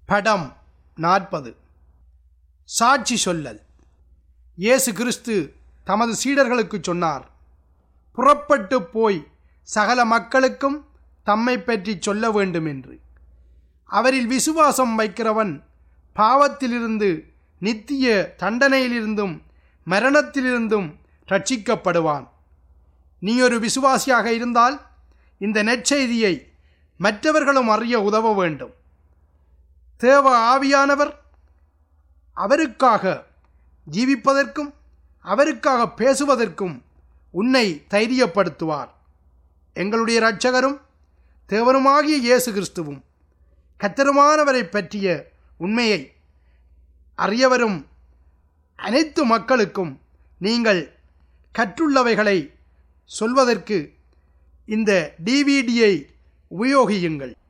படம் நாற்பது சாட்சி சொல்லல் இயேசு கிறிஸ்து தமது சீடர்களுக்கு சொன்னார் புறப்பட்டு போய் சகல மக்களுக்கும் தம்மை பற்றி சொல்ல வேண்டும் என்று அவரில் விசுவாசம் வைக்கிறவன் பாவத்திலிருந்து நித்திய தண்டனையிலிருந்தும் மரணத்திலிருந்தும் ரட்சிக்கப்படுவான் நீ ஒரு விசுவாசியாக இருந்தால் இந்த நற்செய்தியை மற்றவர்களும் அறிய உதவ வேண்டும் தேவ ஆவியானவர் அவருக்காக ஜீவிப்பதற்கும் அவருக்காக பேசுவதற்கும் உன்னை தைரியப்படுத்துவார் எங்களுடைய இரட்சகரும் தேவருமாகிய இயேசு கிறிஸ்துவும் கத்தருமானவரை பற்றிய உண்மையை அறியவரும் அனைத்து மக்களுக்கும் நீங்கள் கற்றுள்ளவைகளை சொல்வதற்கு இந்த டிவிடியை உபயோகியுங்கள்